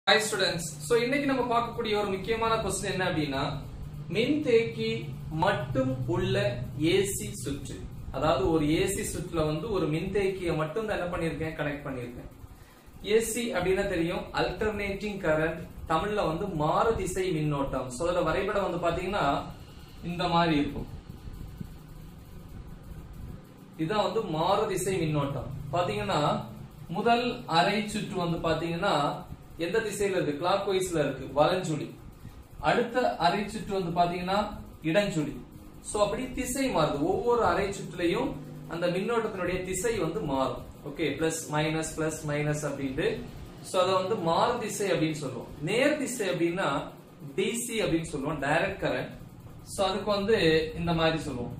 hi students so இன்னைக்கு நம்ம பார்க்கக்கூடிய ஒரு முக்கியமான கொஸ்டின் என்ன அப்படின்னா மின்தேக்கி மட்டும் உள்ள ஏசி சுற்று அதாவது ஒரு ஏசி சுற்றுல வந்து ஒரு மின்தேக்கியை மட்டும் தான் என்ன பண்ணிருக்கேன் கனெக்ட் பண்ணிருக்கேன் ஏசி அப்படின்னா தெரியும் அல்டர்னேட்டிங் கரண்ட் தமிழ்ல வந்து மாறு திசை மின்னோட்டம் சோ அதோட வரைபடம் வந்து பாத்தீங்கன்னா இந்த மாதிரி இருக்கும் இதான் வந்து மாறு திசை மின்னோட்டம் பாத்தீங்கன்னா முதல் அரை சுற்று வந்து பாத்தீங்கன்னா எந்த திசையில இருக்கு கிளாக் வைஸ்ல இருக்கு வலஞ்சுழி அடுத்த அரை சுற்று வந்து பாத்தீங்கன்னா இடஞ்சுழி சோ அப்படி திசை மாறுது ஒவ்வொரு அரை சுற்றுலையும் அந்த மின்னோட்டத்தினுடைய திசை வந்து மாறும் okay plus minus plus minus அப்படின்ட்டு சோ அத வந்து மாறு திசை அப்படின்னு சொல்லுவோம் நேர் திசை அப்படின்னா டிசி அப்படின்னு சொல்லுவோம் டைரக்ட் கரண்ட் சோ அதுக்கு வந்து இந்த மாதிரி சொல்லுவோம்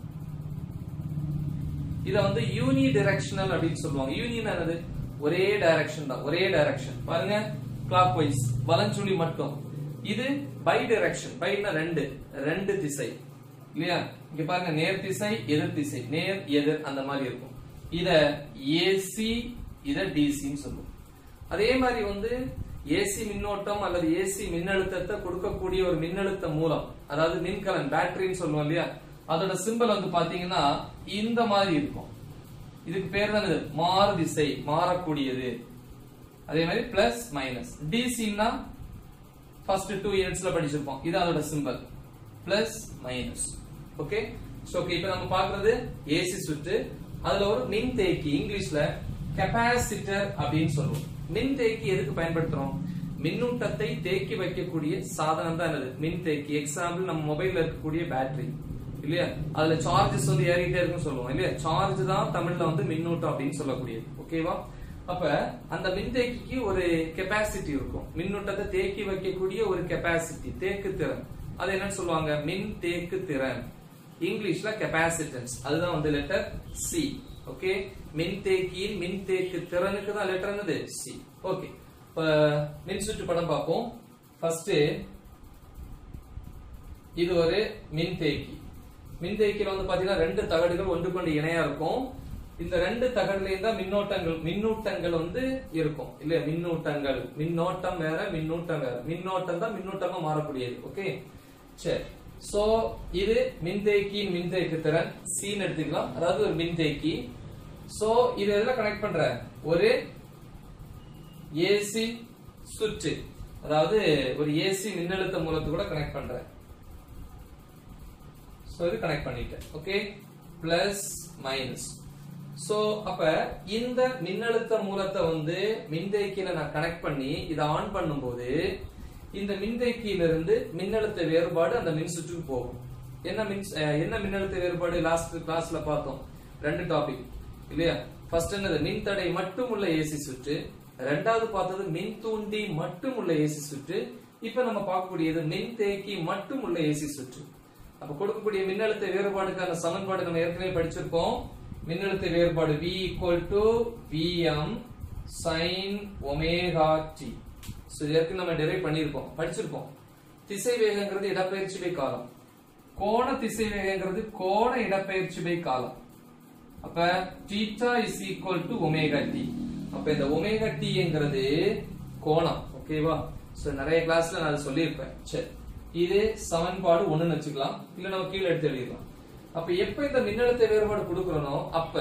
இத வந்து யூனி டைரக்ஷனல் அப்படின்னு சொல்லுவாங்க யூனியன் என்னது ஒரே டைரக்ஷன் தான் ஒரே டைரக்ஷன் பாருங்க கிளாக் வைஸ் வலஞ்சுழி மட்டும் இது பை டைரக்ஷன் பைனா ரெண்டு ரெண்டு திசை இல்லையா இங்க பாருங்க நேர் திசை எதிர் திசை நேர் எதிர் அந்த மாதிரி இருக்கும் இத ஏசி இத டிசின்னு சொல்லுவோம் அதே மாதிரி வந்து ஏசி மின்னோட்டம் அல்லது ஏசி மின்னழுத்தத்தை கொடுக்கக்கூடிய ஒரு மின்னழுத்த மூலம் அதாவது மின்கலன் பேட்டரின்னு சொல்லுவோம் இல்லையா அதோட சிம்பல் வந்து பாத்தீங்கன்னா இந்த மாதிரி இருக்கும் இதுக்கு பேர் தான் இது மாறு திசை மாறக்கூடியது அதே மாதிரி பிளஸ் மைனஸ் டிசின்னா ஃபர்ஸ்ட் டூ யூனிட்ஸ்ல படிச்சிருப்போம் இது அதோட symbol plus minus okay so okay இப்போ நம்ம பார்க்கிறது ஏசி சுற்று அதுல ஒரு மின்தேக்கி இங்கிலீஷ்ல கெபாசிட்டர் அப்படின்னு சொல்லுவோம் மின்தேக்கி எதுக்கு பயன்படுத்துறோம் மின்னூட்டத்தை தேக்கி வைக்கக்கூடிய சாதனம் தான் என்னது மின்தேக்கி எக்ஸாம்பிள் நம்ம மொபைல்ல இருக்கக்கூடிய பேட்டரி இல்லையா அதுல சார்ஜஸ் வந்து ஏறிட்டே இருக்குன்னு சொல்லுவோம் இல்லையா சார்ஜ் தான் தமிழ்ல வந்து மின்னூட்டம் அப்படின்னு சொல்லக்கூடியது ஓகேவா அப்ப அந்த மின்தேக்கிக்கு ஒரு கெப்பாசிட்டி இருக்கும் மின்னூட்டத்தை தேக்கி வைக்கக்கூடிய ஒரு கெப்பாசிட்டி தேக்கு திறன் அது என்னன்னு சொல்லுவாங்க மின் தேக்கு திறன் இங்கிலீஷ்ல கெப்பாசிட்டன்ஸ் அதுதான் வந்து லெட்டர் சி ஓகே மின்தேக்கியின் மின்தேக்கு திறனுக்கு தான் லெட்டர் என்னது சி ஓகே இப்ப மின் சுற்று படம் பார்ப்போம் ஃபர்ஸ்ட் இது ஒரு மின்தேக்கி மின்தேக்கியில வந்து பாத்தீங்கன்னா ரெண்டு தகடுகள் ஒன்று கொண்டு இணையா இருக்கும் இந்த ரெண்டு தகடுலையும் தான் மின்னோட்டங்கள் மின்னூட்டங்கள் வந்து இருக்கும் இல்ல மின்னூட்டங்கள் மின்னோட்டம் வேற மின்னூட்டம் வேற மின்னோட்டம் தான் மின்னூட்டமா மாறக்கூடியது ஓகே சரி சோ இது மின்தேக்கியின் மின்தேக்கு திறன் சீன் எடுத்துக்கலாம் அதாவது ஒரு மின்தேக்கி சோ இது எதுல கனெக்ட் பண்ற ஒரு ஏசி சுற்று அதாவது ஒரு ஏசி மின்னழுத்த மூலத்தை கூட கனெக்ட் பண்ற சோ இது கனெக்ட் பண்ணிட்டேன் ஓகே பிளஸ் மைனஸ் சோ அப்ப இந்த மின்னழுத்த மூலத்தை வந்து மின்தேக்கியில நான் கனெக்ட் பண்ணி இதை ஆன் பண்ணும்போது இந்த மின்தேக்கியிலிருந்து மின்னழுத்த வேறுபாடு அந்த மின் சுற்றுக்கு போகும் என்ன மின் அஹ் என்ன மின்னழுத்த வேறுபாடு லாஸ்ட் கிளாஸ்ல பார்த்தோம் ரெண்டு டாபிக் இல்லையா ஃபர்ஸ்ட் என்னது மின்தடை மட்டும் உள்ள ஏசி சுற்று ரெண்டாவது பார்த்தது மின் தூண்டி மட்டும் உள்ள ஏசி சுற்று இப்ப நம்ம பார்க்கக்கூடியது மின் தேக்கி மட்டும் உள்ள ஏசி சுற்று அப்ப கொடுக்கக்கூடிய மின்னழுத்த வேறுபாடுக்கான சமன்பாடு நம்ம ஏற்கனவே படிச்சிருக்கோம் மின்னழுத்த வேறுபாடு V equal to VM sine omega t so ஏற்கனவே நம்ம டெரைவ் பண்ணியிருக்கோம் படிச்சிருக்கோம் திசை வேகங்கிறது இடப்பெயர்ச்சி பை காலம் கோண திசை வேகங்கிறது கோண இடப்பெயர்ச்சி பை காலம் அப்ப theta is equal to omega t அப்ப இந்த ஒமேகா டிங்கிறது கோணம் ஓகேவா சோ நிறைய கிளாஸ்ல நான் அதை சொல்லியிருப்பேன் சரி இது சமன்பாடு ஒண்ணுன்னு வச்சுக்கலாம் இல்ல நம்ம கீழே எடுத்து எழுதிக்கலாம் அப்ப எப்ப இந்த மின்னழுத்த வேறுபாடு கொடுக்கறனோ அப்ப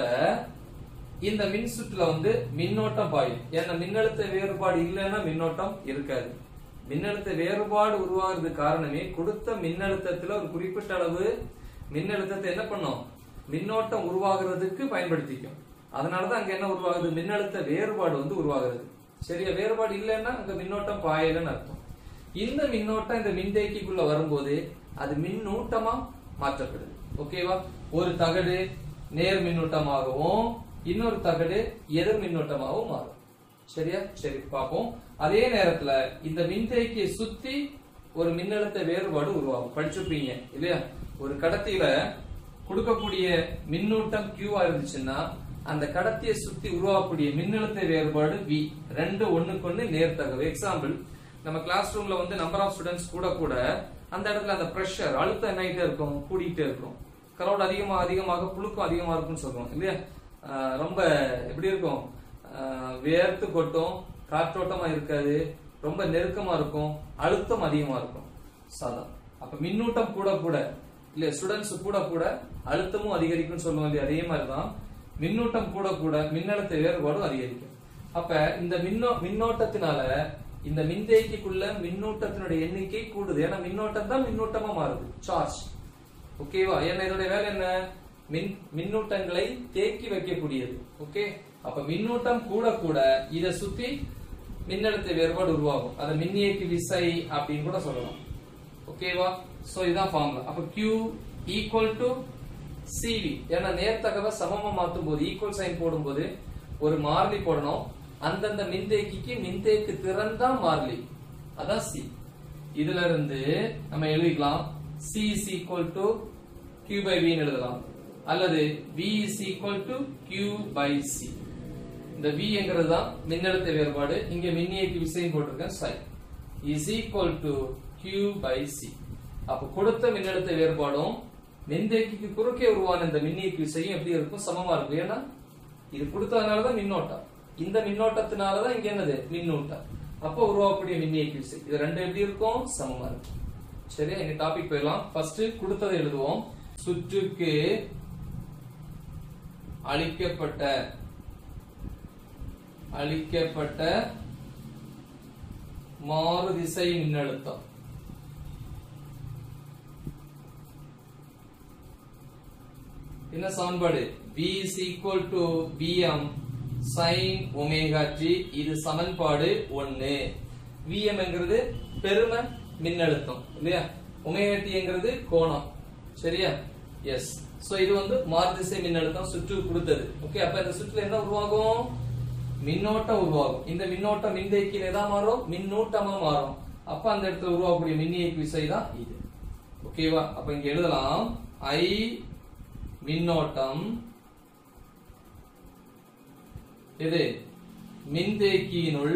இந்த மின் சுற்றுல வந்து மின்னோட்டம் பாயும் ஏன்னா மின்னழுத்த வேறுபாடு இல்லைன்னா மின்னோட்டம் இருக்காது மின்னழுத்த வேறுபாடு உருவாகிறது காரணமே கொடுத்த மின்னழுத்தத்துல ஒரு குறிப்பிட்ட அளவு மின்னழுத்தத்தை என்ன பண்ணும் மின்னோட்டம் உருவாகிறதுக்கு பயன்படுத்திக்கும் அதனாலதான் அங்க என்ன உருவாகுது மின்னழுத்த வேறுபாடு வந்து உருவாகிறது சரியா வேறுபாடு இல்லைன்னா அங்க மின்னோட்டம் பாயலன்னு அர்த்தம் இந்த மின்னோட்டம் இந்த மின்தேக்கிக்குள்ள வரும்போது அது மின்னூட்டமா மாற்றப்படுது ஓகேவா ஒரு தகடு நேர் மின்னூட்டமாகவும் இன்னொரு தகடு எதிர் மின்னூட்டமாகவும் மாறும் சரியா சரி பார்ப்போம் அதே நேரத்துல இந்த மின்தேக்கியை சுத்தி ஒரு மின்னழுத்த வேறுபாடு உருவாகும் படிச்சிருப்பீங்க இல்லையா ஒரு கடத்தியில கொடுக்கக்கூடிய மின்னூட்டம் கியூவா இருந்துச்சுன்னா அந்த கடத்தியை சுத்தி உருவாக்கக்கூடிய மின்னழுத்த வேறுபாடு வி ரெண்டு ஒண்ணுக்கு ஒண்ணு நேர்த்தகவு எக்ஸாம்பிள் நம்ம கிளாஸ் ரூம்ல வந்து நம்பர் ஆஃப் ஸ்டூடெண்ட்ஸ் கூட கூட அந்த இடத்துல அந்த பிரஷர் அழுத்தம் என்ன ஆயிட்டே இருக்கும் கூடிட்டே இருக்கும் கிரௌட் அதிகமா அதிகமாக புழுக்கம் அதிகமா இருக்கும்னு சொல்றோம் இல்லையா ஆஹ் ரொம்ப எப்படி இருக்கும் ஆஹ் வேர்த்து கொட்டும் காற்றோட்டமா இருக்காது ரொம்ப நெருக்கமா இருக்கும் அழுத்தம் அதிகமா இருக்கும் சாதம் அப்ப மின்னூட்டம் கூட கூட இல்ல ஸ்டூடெண்ட்ஸ் கூட கூட அழுத்தமும் அதிகரிக்கும்னு சொல்லுவோம் இல்லையா அதே மாதிரிதான் மின்னூட்டம் கூட கூட மின்னழுத்த வேறுபாடும் அதிகரிக்கும் அப்ப இந்த மின்னோ மின்னோட்டத்தினால இந்த மின்தேக்கிக்குள்ள மின்னூட்டத்தினுடைய எண்ணிக்கை கூடுது ஏன்னா மின்னோட்டம் தான் மின்னூட்டமா மாறுது சார்ஜ் ஓகேவா ஏன்னா இதோட வேலை என்ன மின் மின்னூட்டங்களை தேக்கி வைக்கக்கூடியது ஓகே அப்ப மின்னூட்டம் கூட கூட இத சுத்தி மின்னழுத்த வேறுபாடு உருவாகும் அதை மின்னியக்கு விசை அப்படின்னு கூட சொல்லலாம் ஓகேவா சோ இதான் ஃபார்முலா அப்ப Q ஈக்குவல் டு சிவி ஏன்னா நேர்த்தகவை சமமா மாத்தும் போது ஈக்குவல் சைன் போடும்போது ஒரு மாறிலி போடணும் அந்தந்த மின்தேக்கிக்கு மின்தேக்கு திறன் தான் மாறிலி அதான் சி இதுல இருந்து நம்ம எழுதிக்கலாம் C is equal to Q by V ன்னு எழுதலாம் அல்லது V is equal to Q by C இந்த V என்கிறது தான் மின்னழுத்த வேறுபாடு இங்க மின்னியக்கு விசையும் போட்டிருக்கேன் சை is equal to Q by C அப்ப கொடுத்த மின்னழுத்த வேறுபாடும் மின்தேக்கிக்கு குறுக்கே உருவான இந்த மின்னியக்கு விசையும் எப்படி இருக்கும் சமமா இருக்கும் ஏன்னா இது கொடுத்ததுனால தான் மின்னோட்டம் இந்த மின்னோட்டத்தினால தான் இங்க என்னது மின்னூட்டம் அப்போ உருவாக்கக்கூடிய மின்னியக்கு விசை இது ரெண்டு எப்படி இருக்கும் சமமா இருக்கும் சரியா எங்க டாபிக் போயிடலாம் ஃபர்ஸ்ட் கொடுத்ததை எழுதுவோம் சுற்றுக்கு அளிக்கப்பட்ட அளிக்கப்பட்ட மாறுதிசை மின்னழுத்தம் என்ன சமன்பாடு V is equal to Vm sin omega t இது சமன்பாடு 1 Vm என்கிறது பெரும மின்னழுத்தம் இல்லையா ஒமேகா t என்கிறது கோணம் சரியா எஸ் சோ இது வந்து மாறுதிசை மின்னழுத்தம் சுற்று கொடுத்தது ஓகே அப்ப இந்த சுற்றுல என்ன உருவாகும் மின்னோட்டம் உருவாகும் இந்த மின்னோட்டம் மின்தேக்கியில் எதா மாறும் மின்னூட்டமா மாறும் அப்ப அந்த இடத்துல உருவாகக்கூடிய மின்னியக்கு விசை தான் இது ஓகேவா அப்ப இங்க எழுதலாம் ஐ மின்னோட்டம் இது மின்தேக்கியினுள்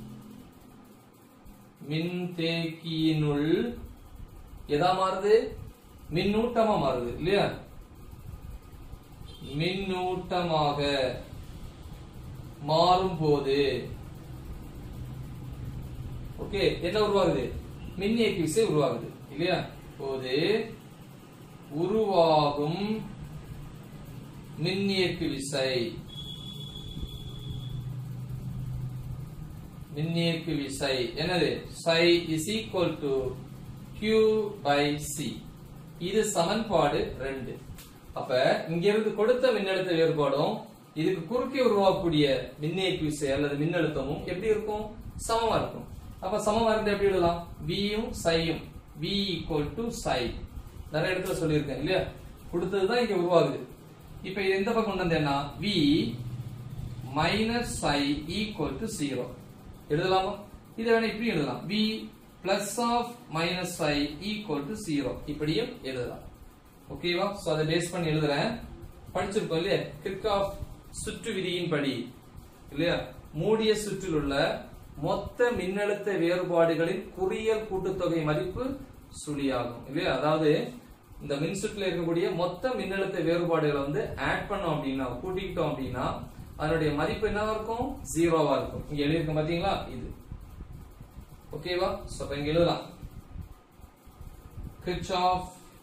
மின்தேக்கியினுள் எதா மாறுது மின்னூட்டமா மாறுது இல்லையா மின்னூட்டமாக மாறும் போது ஓகே என்ன உருவாகுது மின்னியக்கு விசை உருவாகுது இல்லையா போது உருவாகும் மின்னியக்கு விசை மின்னியக்கு விசை என்னது psi is equal to q by c இது சமன்பாடு ரெண்டு அப்ப இங்க இருந்து கொடுத்த மின்னழுத்த வேறுபாடும் இதுக்கு குறுக்கே உருவாக்கக்கூடிய மின்னியக்கு விசை அல்லது மின்னழுத்தமும் எப்படி இருக்கும் சமமா இருக்கும் அப்ப சமமா இருந்தா எப்படி எழுதலாம் v யும் psi யும் v equal to psi நிறைய இடத்துல சொல்லியிருக்கேன் இல்லையா கொடுத்ததுதான் இங்க உருவாகுது இப்ப இது எந்த பக்கம் கொண்டு வந்தேன்னா v minus psi equal to 0 எழுதலாமா இதை வேணா இப்படி எழுதலாம் v plus of minus psi equal to 0 இப்படியும் எழுதலாம் ஓகேவா சோ அதை பேஸ் பண்ணி எழுதுறேன் படிச்சிருக்கோம் இல்லையா கிர்காஃப் சுற்று விதியின் படி இல்லையா மூடிய சுற்றில் உள்ள மொத்த மின்னழுத்த வேறுபாடுகளின் குறியல் கூட்டுத்தொகை மதிப்பு சுழியாகும் இல்லையா அதாவது இந்த மின் சுற்றுல இருக்கக்கூடிய மொத்த மின்னழுத்த வேறுபாடுகளை வந்து ஆட் பண்ணோம் அப்படின்னா கூட்டிக்கிட்டோம் அப்படின்னா அதனுடைய மதிப்பு என்னவா இருக்கும் ஜீரோவா இருக்கும் இங்க எழுதியிருக்கோம் பாத்தீங்களா இது ஓகேவா சோ அப்ப இங்க எழுதலாம் கிர்ச்சாஃப்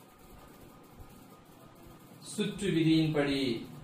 சுற்று விதியின்படி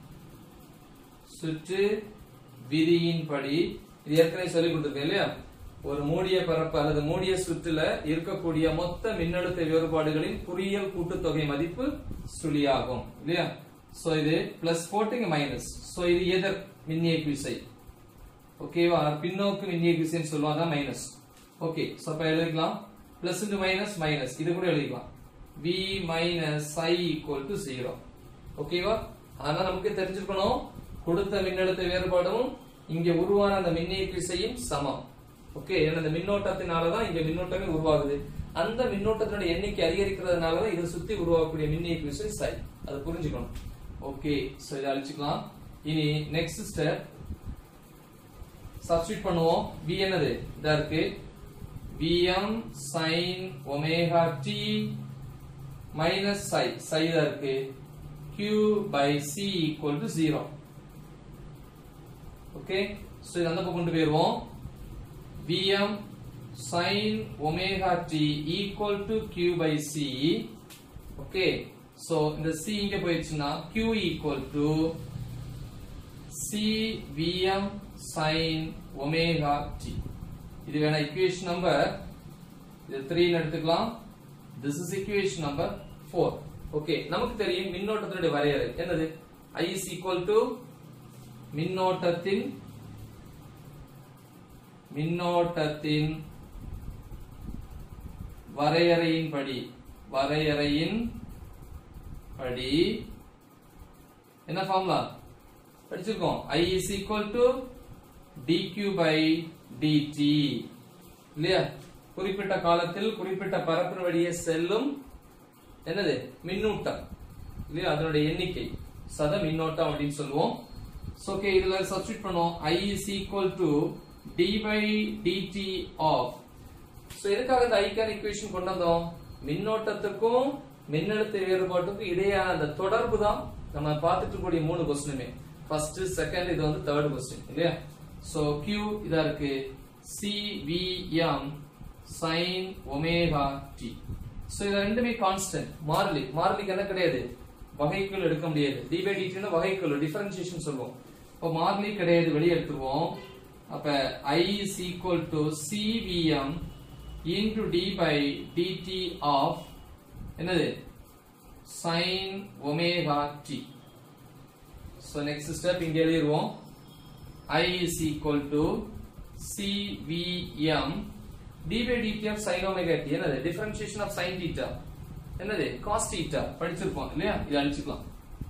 சுற்று விதியின்படி இது ஏற்கனவே சொல்லி கொடுத்திருக்கேன் இல்லையா ஒரு மூடிய பரப்பு அல்லது மூடிய சுற்றுல இருக்கக்கூடிய மொத்த மின்னழுத்த வேறுபாடுகளின் குறியியல் கூட்டுத்தொகை மதிப்பு சுழியாகும் இல்லையா சோ இது பிளஸ் போட்டு இங்க மைனஸ் சோ இது எதிர் மின்னியக்கு விசை ஓகேவா பின்னோக்கு மின்னியக்கு விசைன்னு சொல்லுவாங்க மைனஸ் ஓகே சோ அப்ப எழுதிக்கலாம் பிளஸ் இன்டு மைனஸ் மைனஸ் இது கூட எழுதிக்கலாம் v minus i equal to zero ஓகேவா ஆனா நமக்கு தெரிஞ்சிருக்கணும் கொடுத்த மின்னழுத்த வேறுபாடும் இங்க உருவான அந்த மின்னியக்கு விசையும் சமம் ஓகே ஏன்னா இந்த மின்னோட்டத்தினாலதான் இங்க மின்னோட்டமே உருவாகுது அந்த மின்னோட்டத்தினுடைய எண்ணிக்கை அதிகரிக்கிறதுனாலதான் இதை சுத்தி உருவாகக்கூடிய மின்னியக்கு விசை சை அது புரிஞ்சுக்கணும் ஓகே சோ இதை அழிச்சுக்கலாம் இனி நெக்ஸ்ட் ஸ்டெப் சப்ஸ்டிட் பண்ணுவோம் v என்னது இதா இருக்கு vm sin omega t minus psi psi இதா இருக்கு q by c equal to 0 okay so இது அந்த பக்கம் கொண்டு போயிருவோம் vm sin omega t equal to q by c okay so இந்த c இங்க போயிடுச்சுன்னா q equal to c vm sin omega t இது வேணா equation number இது 3 ன்னு எடுத்துக்கலாம் this is equation number 4 okay நமக்கு தெரியும் மின்னோட்டத்தினுடைய வரையறை என்னது i is equal to மின்னோட்டத்தின் மின்னோட்டத்தின் வரையறையின்படி வரையறையின் படி என்ன ஃபார்முலா படிச்சிருக்கோம் i is equal to dq by dt இல்லையா குறிப்பிட்ட காலத்தில் குறிப்பிட்ட பரப்பின் வழியே செல்லும் என்னது மின்னூட்டம் இல்லையா அதனுடைய எண்ணிக்கை சத மின்னோட்டம் அப்படின்னு சொல்லுவோம் ஓகே இதுல சப்ஸ்டிட் பண்ணுவோம் i is equal to d by dt of so எதுக்காக இந்த ஐக்கான் ஈக்குவேஷன் கொண்டு வந்தோம் மின்னோட்டத்துக்கும் மின்னழுத்த வேறுபாட்டுக்கும் இடையான அந்த தொடர்பு தான் நம்ம பார்த்துட்டு இருக்கக்கூடிய மூணு கொஸ்டினுமே ஃபர்ஸ்ட் செகண்ட் இது வந்து தேர்ட் கொஸ்டின் இல்லையா சோ q இதா இருக்கு cvm sin omega t so இது ரெண்டுமே கான்ஸ்டன்ட் மாறிலி மாறிலிக்கு என்ன கிடையாது வகைக்குள் எடுக்க முடியாது d by dt னா வகைக்குள் டிஃபரன்ஷியேஷன் சொல்லுவோம் இப்போ மாறிலி கிடையாது வெளியே எடுத்துருவோம் அப்ப i is equal to cvm into d by dt of என்னது sin omega t so next step இங்க எழுதிருவோம் i is equal to cvm d by dt of sin omega t என்னது differentiation of sin theta என்னது cos theta படிச்சிருப்போம் இல்லையா இது அழிச்சுக்கலாம்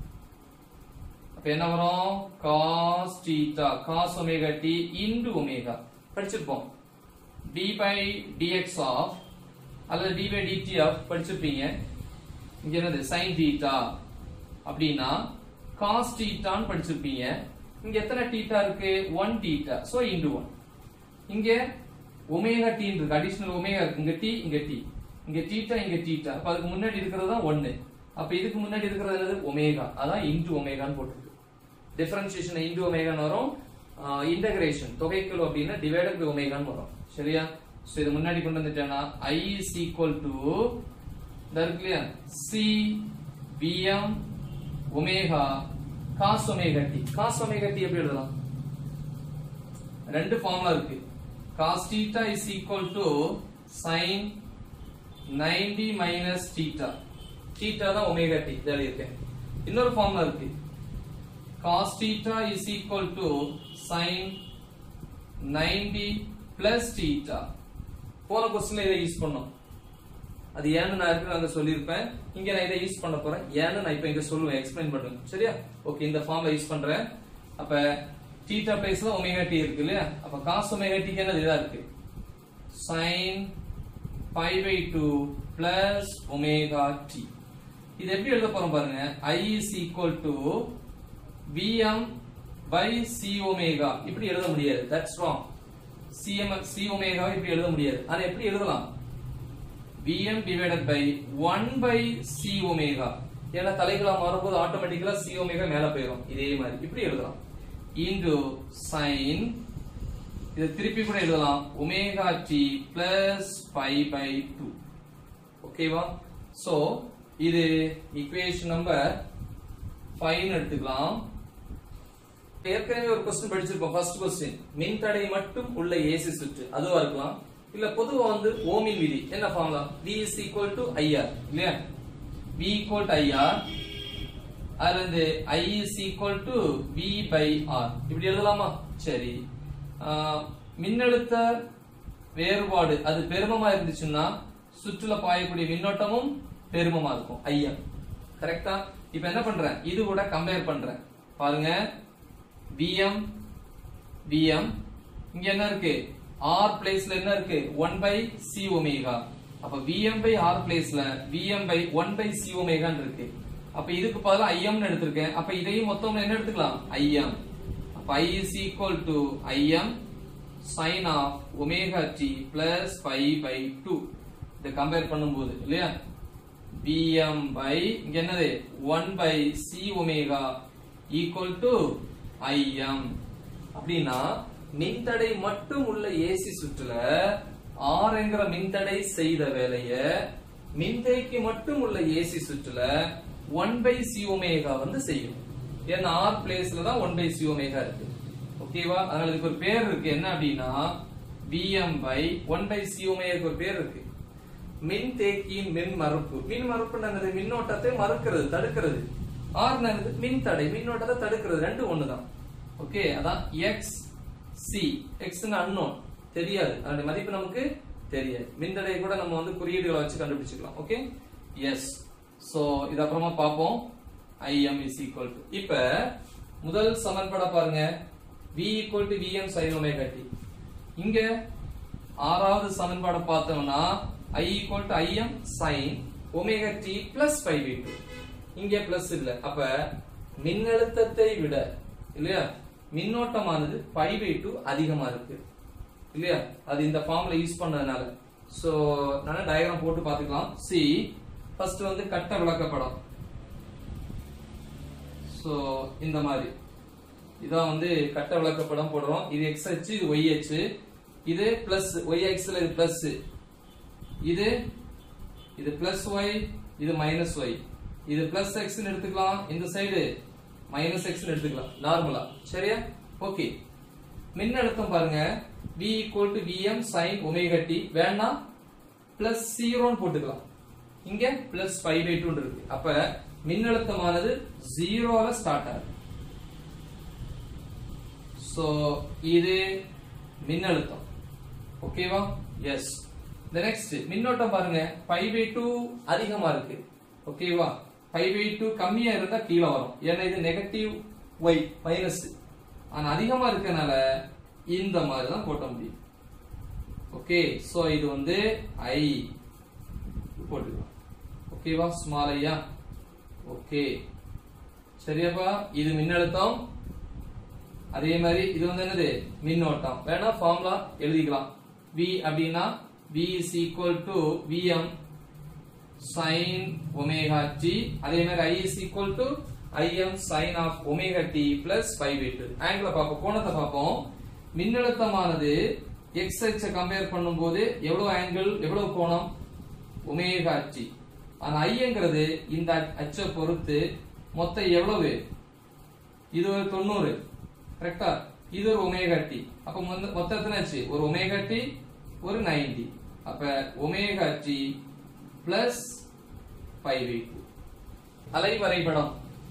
அப்ப என்ன வரும் cos theta cos omega t into omega படிச்சிருப்போம் d by dx of அல்லது d by dt of படிச்சிருப்பீங்க இங்க என்னது sin theta அப்படின்னா cos theta ன்னு படிச்சிருப்பீங்க இங்க எத்தனை theta இருக்கு 1 theta so into 1 இங்க ஒமேகா t இருக்கு அடிஷனல் ஒமேகா இருக்கு இங்க t இங்க t இங்க theta இங்க theta அப்ப அதுக்கு முன்னாடி இருக்கிறது தான் 1 அப்ப இதுக்கு முன்னாடி இருக்கிறது என்னது ஒமேகா அதான் இன்டு ஒமேகான்னு போட்டுருக்கு டிஃபரன்ஷியேஷன் இன்டு ஒமேகான்னு வரும் இன்டகிரேஷன் தொகைக்குழு அப்படின்னா டிவைடட் பை ஒமேகான்னு வரும் சரியா சோ இது முன்னாடி கொண்டு வந்துட்டேன்னா i is equal to இந்த இருக்கு இல்லையா c vm omega cos omega t cos omega t எப்படி எழுதலாம் ரெண்டு ஃபார்முலா இருக்கு cos theta is equal to sin 90 minus theta theta தான் ஒமேகா t இதை எழுதியிருக்கேன் இன்னொரு ஃபார்முலா இருக்கு cos theta is equal to sin 90 plus theta போன கொஸ்டின்ல இதை யூஸ் பண்ணோம் அது ஏன்னு நான் இருக்கு அங்க சொல்லியிருப்பேன் இங்க நான் இதை யூஸ் பண்ண போறேன் ஏன்னு நான் இப்ப இங்க சொல்லுவேன் எக்ஸ்பிளைன் பண்ணுவேன் சரியா ஓகே இந்த ஃபார்ம்ல யூஸ் பண்றேன் அப்ப தீட்டா பிளேஸ்ல ஒமேகா டி இருக்கு இல்லையா அப்ப காஸ் ஒமேகா டிக்கு என்னது இதா இருக்கு sin pi by 2 plus omega t இது எப்படி எழுத போறோம் பாருங்க i is equal to vm by c omega இப்படி எழுத முடியாது that's wrong cm c omega இப்படி எழுத முடியாது ஆனா எப்படி எழுதலாம் vm divided by 1 by c omega ஏன்னா தலைகளா மாறும்போது ஆட்டோமேட்டிக்கலா c omega மேல போயிடும் இதே மாதிரி இப்படி எழுதலாம் into sin இதை திருப்பி கூட எழுதலாம் omega t plus pi by two ஓகேவா சோ இது ஈக்குவேஷன் நம்பர் ஃபைவ் எடுத்துக்கலாம் ஏற்கனவே ஒரு கொஸ்டின் படிச்சிருப்போம் ஃபர்ஸ்ட் கொஸ்டின் மின்தடை மட்டும் உள்ள ஏசி சுற்று அதுவா இருக்கலாம் இல்ல பொதுவா வந்து ஓமின் விதி என்ன formula V is equal to IR இல்லையா V equal to IR அதுல இருந்து I is equal to V by R இப்படி எழுதலாமா சரி ஆஹ், மின்னழுத்த வேறுபாடு அது பெருமமா இருந்துச்சுன்னா சுற்றுல பாயக்கூடிய மின்னோட்டமும் பெருமமா இருக்கும் ஐஎம் கரெக்டா இப்ப என்ன பண்றேன் இது கூட கம்பேர் பண்றேன் பாருங்க விஎம் விஎம் இங்க என்ன இருக்கு ஆர் பிளேஸ்ல என்ன இருக்கு ஒன் பை சி ஒமேகா அப்ப விஎம் பை ஆர் பிளேஸ்ல VM by one by C ஒமேகான்னு இருக்கு அப்ப இதுக்கு பதிலா ஐஎம்னு எடுத்திருக்கேன் அப்ப இதையும் மொத்தம் என்ன எடுத்துக்கலாம் ஐஎம் அப்ப i is equal to im sin of omega t plus pi by 2 இதை கம்பேர் பண்ணும்போது இல்லையா vm by இங்க என்னது 1 by c omega equal to im அப்படின்னா மின்தடை மட்டும் உள்ள ஏசி சுற்றுல R என்கிற மின்தடை செய்த வேலைய மின்தேக்கி மட்டும் உள்ள ஏசி சுற்றுல ஒன் பை சி ஒமேகா வந்து செய்யும் ஏன்னா ஆர் பிளேஸ்ல தான் ஒன் பை சி ஒமேகா இருக்கு ஓகேவா அதனால இதுக்கு ஒரு பேர் இருக்கு என்ன அப்படின்னா VM by one by C ஒமேகாக்கு ஒரு பேர் இருக்கு மின் தேக்கியின் மின் மறுப்பு மின் மறுப்பு என்னது மின்னோட்டத்தை மறுக்கிறது தடுக்கிறது ஆர் என்னது மின் தடை மின்னோட்டத்தை தடுக்கிறது ரெண்டு ஒண்ணுதான் ஓகே அதான் எக்ஸ் சி எக்ஸ் அன்னோன் தெரியாது அதனுடைய மதிப்பு நமக்கு தெரியாது மின்தடையை கூட நம்ம வந்து குறியீடுகளை வச்சு கண்டுபிடிச்சுக்கலாம் ஓகே எஸ் சோ இது அப்புறமா பார்ப்போம் im is equal to இப்ப முதல் சமன்பாட பாருங்க v equal to vm sin omega t இங்க ஆறாவது சமன்பாட பார்த்தோம்னா i equal to im sin omega t plus 5 v2 இங்க பிளஸ் இல்ல அப்ப மின்னழுத்தத்தை விட இல்லையா மின்னோட்டமானது 5 v2 அதிகமா இருக்கு இல்லையா அது இந்த ஃபார்ம்ல யூஸ் பண்ணதுனால சோ நான் டயக்ராம் போட்டு பாத்துக்கலாம் சி ஃபர்ஸ்ட் வந்து கட்ட விளக்கப்படம் சோ இந்த மாதிரி இதான் வந்து கட்ட விளக்கப்படம் போடுறோம் இது எக்ஸ் அச்சு இது ஒய் அச்சு இது பிளஸ் ஒய் எக்ஸ்ல இது பிளஸ் இது இது பிளஸ் ஒய் இது மைனஸ் ஒய் இது பிளஸ் எக்ஸ் எடுத்துக்கலாம் இந்த சைடு மைனஸ் எக்ஸ் எடுத்துக்கலாம் நார்மலா சரியா ஓகே மின்னழுத்தம் பாருங்க v equal to vm sin omega t வேணாம் பிளஸ் ஜீரோன்னு போட்டுக்கலாம் இங்க பிளஸ் ஃபைவ் பை டூ இருக்கு அப்ப மின்னழுத்தமானது ஜீரோல ஸ்டார்ட் ஆகுது சோ இது மின்னழுத்தம் ஓகேவா எஸ் இந்த நெக்ஸ்ட் மின்னோட்டம் பாருங்க ஃபைவ் பை டூ அதிகமா இருக்கு ஓகேவா ஃபைவ் பை டூ கம்மியா இருந்தா கீழே வரும் ஏன்னா இது நெகட்டிவ் ஒய் மைனஸ் ஆனா அதிகமா இருக்கனால இந்த மாதிரி தான் போட்ட முடியும் ஓகே சோ இது வந்து ஐ போட்டுக்கலாம் ஓகேவா ஸ்மால் ஐயா ஓகே சரியாப்பா இது மின்னழுத்தம் அதே மாதிரி இது வந்து என்னது மின்னோட்டம் வேணா ஃபார்முலா எழுதிக்கலாம் V அப்படின்னா V is equal to Vm sin omega t அதே மாதிரி I is equal to Im sin of omega t plus 5 by 2 ஆங்கிள பார்ப்போம் கோணத்தை பார்ப்போம் மின்னழுத்தமானது x அச்சை கம்பேர் பண்ணும்போது எவ்வளவு ஆங்கிள் எவ்வளவு கோணம் ஒமேகா டி ஆனா ஐங்கிறது இந்த அச்சை பொறுத்து மொத்தம் எவ்வளவு இது ஒரு தொண்ணூறு கரெக்டா இது ஒரு ஒமேகா டி அப்ப மொத்த- மொத்தம் எத்தனை ஆச்சு ஒரு ஒமேகா டி ஒரு 90 அப்ப ஒமேகா டி பிளஸ் ஃபைவ் அலை வரைபடம்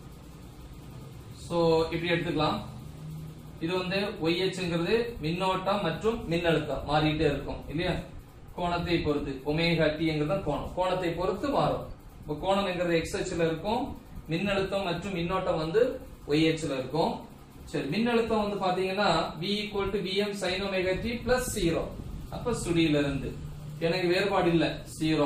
சோ இப்படி எடுத்துக்கலாம் இது வந்து ஒய்ஹெச்ங்கிறது மின்னோட்டம் மற்றும் மின்னழுத்தம் மாறிட்டே இருக்கும் இல்லையா கோணத்தை பொறுத்து ஒமேகா ங்கிறது தான் கோணம் கோணத்தை பொறுத்து மாறும் இப்போ கோணம்ங்கிறது எக்ஸ் அச்சுல இருக்கும் மின்னழுத்தம் மற்றும் மின்னோட்டம் வந்து ஒய் அச்சுல இருக்கும் சரி மின்னழுத்தம் வந்து பாத்தீங்கன்னா v equal to vm sin omega t plus 0 அப்ப சுடியில இருந்து எனக்கு வேறுபாடு இல்ல 0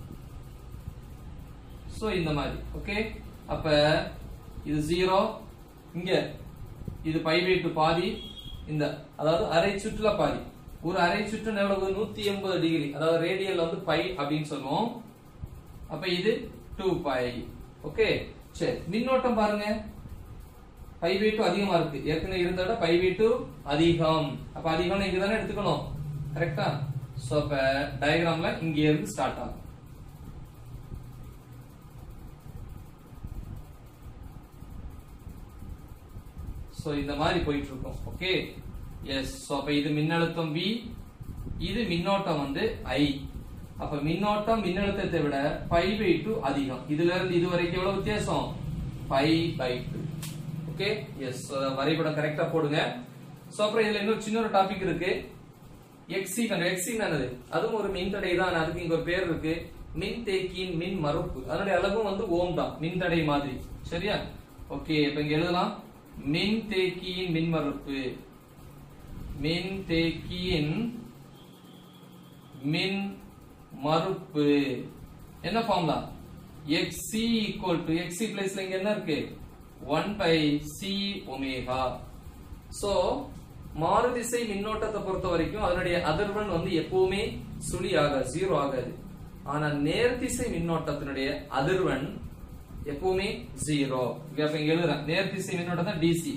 சோ இந்த மாதிரி ஓகே அப்ப இது 0 இங்க இது பை பை டூ பாதி இந்த அதாவது அரை சுற்றுல பாதி ஒரு அரை சுற்று எவ்வளவு நூத்தி எண்பது டிகிரி அதாவது ரேடியல் வந்து பை அப்படின்னு சொல்லுவோம் அப்ப இது டூ பை ஓகே சரி மின்னோட்டம் பாருங்க பை பை டூ அதிகமா இருக்கு ஏற்கனவே இருந்த விட பை பை டூ அதிகம் அப்ப அதிகம் இங்க தானே எடுத்துக்கணும் கரெக்டா சோ அப்ப டயக்ராம்ல இங்க இருந்து ஸ்டார்ட் ஆகும் சோ இந்த மாதிரி போயிட்டு இருக்கும் ஓகே எஸ் சோ அப்ப இது மின்னழுத்தம் V இது மின்னோட்டம் வந்து I அப்ப மின்னோட்டம் மின்னழுத்தத்தை விட 5 பை 2 அதிகம் இதுல இருந்து இது வரைக்கும் எவ்வளவு வித்தியாசம் 5 பை 2 ஓகே எஸ் வரைபடம் கரெக்டா போடுங்க சோ அப்புறம் இதுல இன்னொரு சின்ன ஒரு டாபிக் இருக்கு எக்ஸி கண்டு எக்ஸி என்னது அதுவும் ஒரு மின்தடை தான் அதுக்கு இங்க ஒரு பேர் இருக்கு மின் தேக்கியின் மின் மறுப்பு அதனுடைய அளவும் வந்து ஓம் தான் மின்தடை மாதிரி சரியா ஓகே இப்ப இங்க எழுதலாம் மின் தேக்கியின் மின்மறுப்பு மின் தேக்கியின் மின் மறுப்பு என்ன formula xc equal to xc பிளேஸ்ல இங்க என்ன இருக்கு 1 by c ஒமேகா சோ மாறுதிசை மின்னோட்டத்தை பொறுத்த வரைக்கும் அதனுடைய அதிர்வெண் வந்து எப்பவுமே சுழி ஆகாது ஜீரோ ஆகாது ஆனா நேர்திசை மின்னோட்டத்தினுடைய அதிர்வெண் எப்பவுமே ஜீரோ இப்ப இங்க எழுதுறேன் நேர்திசை மின்னோட்டம் தான் DC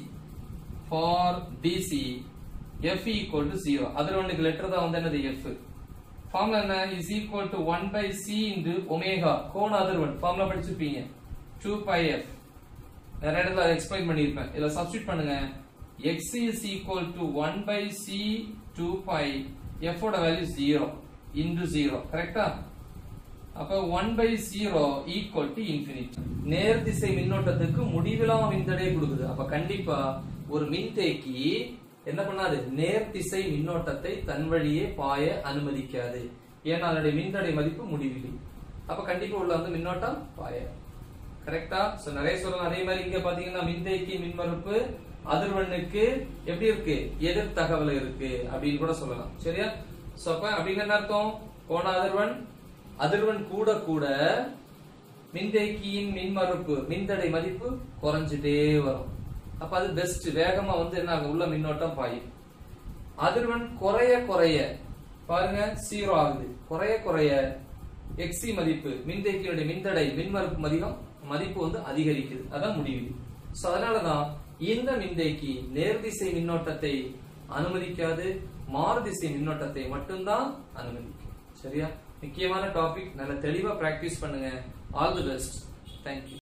for DC F equal to zero அதிர்வெண்ணுக்கு லெட்டர் தான் வந்து என்னது எஃப் ஃபார்முலா என்ன is equal to one by C into omega கோண அதிர்வெண் ஃபார்முலா படிச்சிருப்பீங்க டூ பை எஃப் நிறைய இடத்துல அதை எக்ஸ்பிளைன் பண்ணியிருப்பேன் இதுல சப்ஸ்டிட் பண்ணுங்க x is equal to 1 by c 2 pi f ஓட வேல்யூ 0 into 0 கரெக்டா அப்ப 1 by 0 equal to infinity நேர் திசை மின்னோட்டத்துக்கு முடிவிலா மின்தடை கொடுக்குது அப்ப கண்டிப்பா ஒரு மின்தேக்கி என்ன பண்ணாது நேர் திசை மின்னோட்டத்தை தன் வழியே பாய அனுமதிக்காது ஏன்னா அதனுடைய மின்தடை மதிப்பு முடிவிலி அப்ப கண்டிப்பா உள்ள வந்து மின்னோட்டம் பாய கரெக்டா சோ நிறைய சொல்லலாம் அதே மாதிரி இங்க பாத்தீங்கன்னா மின்தேக்கி மின்மறுப்பு அதிர்வெண்ணுக்கு எப்படி இருக்கு எதிர் தகவல் இருக்கு அப்படின்னு கூட சொல்லலாம் சரியா சோ அப்ப அப்படின்னு என்ன அர்த்தம் கோண அதிர்வெண் அதிர்வெண் கூட கூட மின்தேக்கியின் மின்மறுப்பு மின்தடை மதிப்பு குறைஞ்சிட்டே வரும் அப்ப அது பெஸ்ட் வேகமா வந்து என்ன ஆகும் உள்ள மின்னோட்டம் பாயும் அதிர்வெண் குறைய குறைய பாருங்க ஜீரோ ஆகுது குறைய குறைய எக்ஸி மதிப்பு மின்தேக்கியுடைய மின்தடை மின்மறுப்பு மதிகம் மதிப்பு வந்து அதிகரிக்குது அதான் முடிவு சோ அதனாலதான் இந்த மின்தேக்கி நேர்திசை மின்னோட்டத்தை அனுமதிக்காது மாறுதிசை மின்னோட்டத்தை மட்டும்தான் அனுமதிக்கும் சரியா முக்கியமான டாபிக் நல்ல தெளிவா பிராக்டிஸ் பண்ணுங்க ஆல் தி பெஸ்ட் தேங்க்யூ